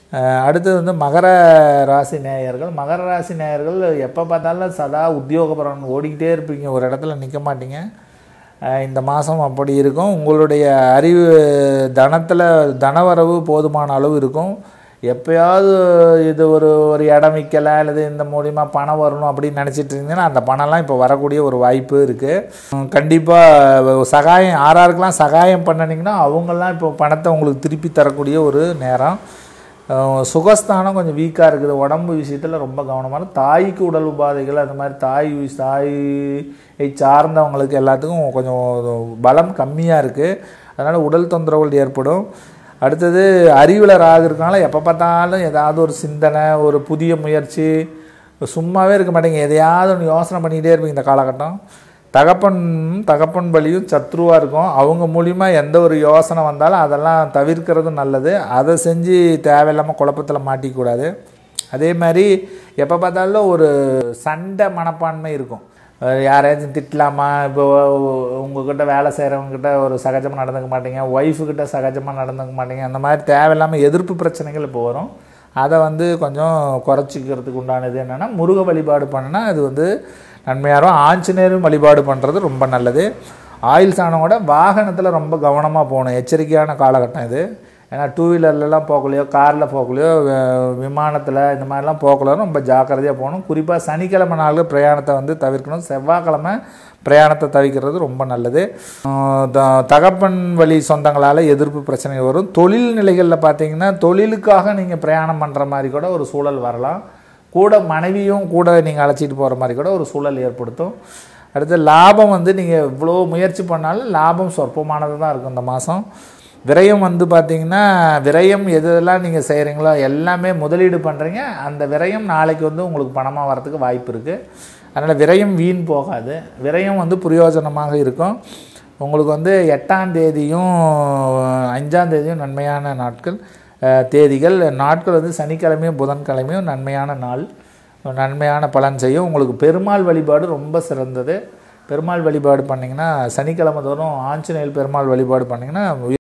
அஹ் அடுத்தது வந்து மகர ராசி நேயர்கள் மகர ராசி நேயர்கள் எப்போ பார்த்தாலும் சதா உத்தியோகபரம் ஓடிக்கிட்டே இருப்பீங்க ஒரு இடத்துல நிற்க மாட்டீங்க அஹ் இந்த மாதம் அப்படி இருக்கும் உங்களுடைய அறிவு தனத்தில் தனவரவு போதுமான அளவு இருக்கும் எப்பயாவது இது ஒரு ஒரு இடம் விற்கலை அல்லது இந்த மூலிமா பணம் வரணும் அப்படின்னு நினச்சிட்டு இருந்தீங்கன்னா அந்த பணம்லாம் இப்போ வரக்கூடிய ஒரு வாய்ப்பு இருக்குது கண்டிப்பாக சகாயம் யாராருக்கெல்லாம் சகாயம் பண்ணினீங்கன்னா அவங்கெல்லாம் இப்போ பணத்தை உங்களுக்கு திருப்பி தரக்கூடிய ஒரு நேரம் அஹ் சுகஸ்தானம் கொஞ்சம் வீக்காக இருக்குது உடம்பு விஷயத்தில் ரொம்ப கவனமாக இருக்கு. தாய்க்கு உடல் உபாதைகள் அந்த மாதிரி தாய் விஷ- தாயை சார்ந்தவங்களுக்கு எல்லாத்துக்கும் கொஞ்சம் பலம் கம்மியாக இருக்குது அதனால் உடல் தொந்தரவுகள் ஏற்படும் அடுத்தது அறிவில் ராகு இருக்கனால எப்போ பார்த்தாலும் ஏதாவது ஒரு சிந்தனை ஒரு புதிய முயற்சி சும்மாவே இருக்க மாட்டீங்க எதையாவது ஒன்று யோசனை பண்ணிக்கிட்டே இருப்பீங்க இந்த காலகட்டம் தகப்பன் தகப்பன் பலியும் சத்ருவாக இருக்கும் அவங்க மூலிமா எந்த ஒரு யோசனை வந்தாலும் அதெல்லாம் தவிர்க்கிறது நல்லது அதை செஞ்சு தேவையில்லாமல் குழப்பத்தில் மாட்டிக்கூடாது அதே மாதிரி எப்போ பார்த்தாலும் ஒரு சண்டை மனப்பான்மை இருக்கும் அஹ் யாரையாச்சும் திட்டலாமா இப்போ உங்ககிட்ட வேலை செய்கிறவங்ககிட்ட ஒரு சகஜமாக நடந்துக்க மாட்டீங்க ஒய்ஃபுக்கிட்ட சகஜமாக நடந்துக்க மாட்டீங்க அந்த மாதிரி தேவையில்லாமல் எதிர்ப்பு பிரச்சனைகள் இப்போ வரும் அதை வந்து கொஞ்சம் குறைச்சிக்கிறதுக்கு உண்டானது என்னென்னா முருக வழிபாடு பண்ணினா அது வந்து நன்மையாரும் ஆஞ்சநேயரும் வழிபாடு பண்ணுறது ரொம்ப நல்லது ஆயில் சாணம் கூட வாகனத்தில் ரொம்ப கவனமாக போகணும் எச்சரிக்கையான காலகட்டம் இது ஏன்னா டூ வீலர்லலாம் போகலையோ காரில் போகலையோ விமானத்தில் இந்த மாதிரிலாம் போகலையோ ரொம்ப ஜாக்கிரதையாக போகணும் குறிப்பாக சனிக்கிழமை நாளில் பிரயாணத்தை வந்து தவிர்க்கணும் செவ்வாய்க்கிழமை பிரயாணத்தை தவிர்க்கிறது ரொம்ப நல்லது ஆஹ் த- தகப்பன் வழி சொந்தங்களால் எதிர்ப்பு பிரச்சனை வரும் தொழில் நிலைகளில் பார்த்தீங்கன்னா தொழிலுக்காக நீங்கள் பிரயாணம் பண்ணுற மாதிரி கூட ஒரு சூழல் வரலாம் கூட மனைவியும் கூட நீங்கள் அழைச்சிட்டு போகிற மாதிரி கூட ஒரு சூழல் ஏற்படுத்தும் அடுத்து லாபம் வந்து நீங்கள் இவ்வளோ முயற்சி பண்ணாலும் லாபம் சொற்பமானது தான் இருக்கும் இந்த மாதம் விரயம் வந்து பார்த்தீங்கன்னா விரயம் எதெல்லாம் நீங்கள் செய்கிறீங்களோ எல்லாமே முதலீடு பண்ணுறீங்க அந்த விரயம் நாளைக்கு வந்து உங்களுக்கு பணமாக வரதுக்கு வாய்ப்பு இருக்குது அதனால் விரயம் வீண் போகாது விரயம் வந்து பிரயோஜனமாக இருக்கும் உங்களுக்கு வந்து எட்டாம் தேதியும் அஞ்சாம் தேதியும் நன்மையான நாட்கள் அஹ், தேதிகள் நாட்கள் வந்து சனிக்கிழமையும் புதன்கிழமையும் நன்மையான நாள் நன்மையான பலன் செய்யும் உங்களுக்கு பெருமாள் வழிபாடு ரொம்ப சிறந்தது பெருமாள் வழிபாடு பண்ணிங்கன்னா சனிக்கிழமை தோறும் ஆஞ்சநேயர் பெருமாள் வழிபாடு பண்ணிங்கன்னா